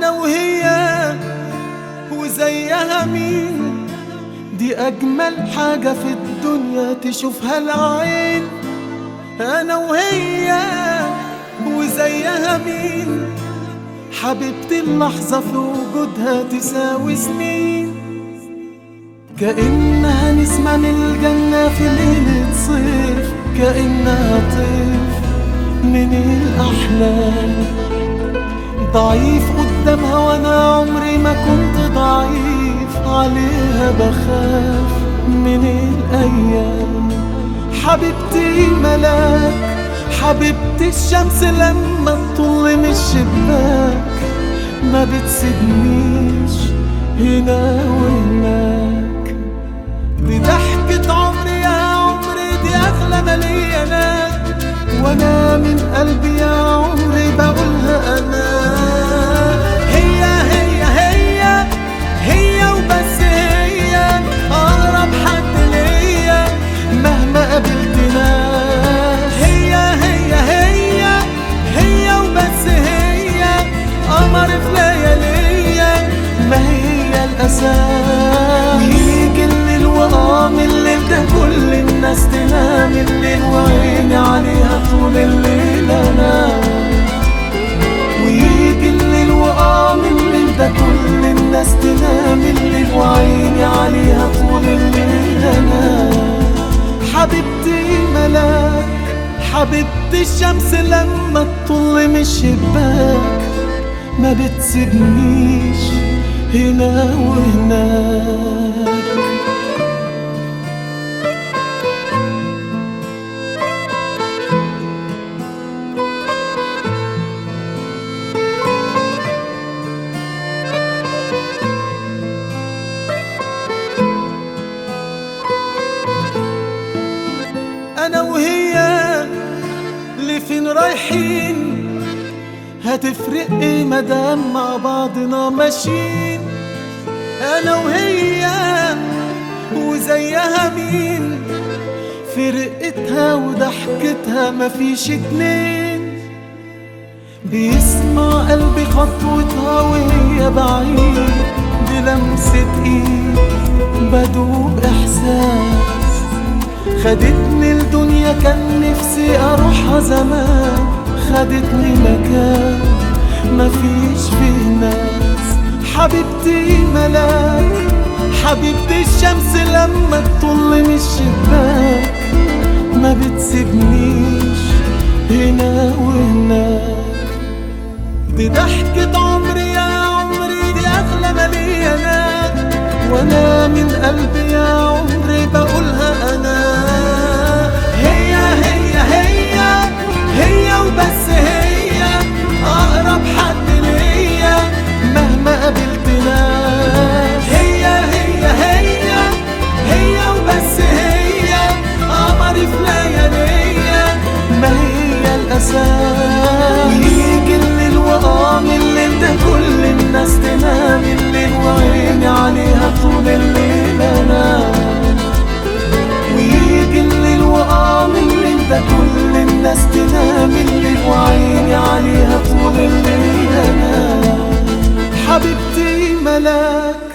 انا وهي وزيها مين دي اجمل حاجة في الدنيا تشوفها العين انا وهي وزيها مين حبيبتي اللحظة في وجودها تساوي سنين كأنها نسمة من الجنة في ليلة صيف كأنها طيف من الأحلام ضعيف قدامها وأنا عمري ما كنت ضعيف عليها بخاف من الأيام حبيبتي ملاك حبيبتي الشمس لما تطل من الشباك ما بتسيبنيش هنا وهناك دي ضحكة عمري يا عمري دي أغلى مليانة وأنا من قلبي يا عمري بقولها أنا هي هي هي هي وبس هي أقرب حد ليا مهما قابلت ناس هي هي هي هي وبس هي قمر في لياليا ما هي الأساس ويجي الليل وقام الليل ده كل الناس تنام الليل وعيني عليها طول الليل أنام ويجي الليل وقام الليل ده كل الناس تنام الليل وعيني عليها طول الليل أنام حبيبتي ملاك حبيبتي الشمس لما تطل من الشباك ما بتسيبنيش هنا وهناك انا وهي لفين رايحين هتفرق ايه مدام مع بعضنا ماشيين انا وهي وزيها مين فرقتها وضحكتها مفيش اتنين بيسمع قلبي خطوتها وهي بعيد دي لمسة ايد بدوب احساس خدتني الدنيا كان نفسي اروحها زمان خدتني مكان مفيش فيه ناس حبيبتي ملاك حبيبتي الشمس لما تطل من الشباك ما بتسيبنيش هنا وهناك دي ضحكة عمري يا عمري دي أغلى مليانة وأنا من قلبي يا عمري بقولها أنا هي هي هي هي وبس هي أقرب حد ليا مهما قابلت ناس هي هي هي هي وبس هي قمري في لياليا ما هي الأساس ويجي الليل وقام الليل ده كل الناس تنام الليل وعيني عليها طول الليل أنام ويجي الليل وقام الليل ده كل الناس تنام الليل وعيني عليها طول الليل أنام حبيبتي ملاك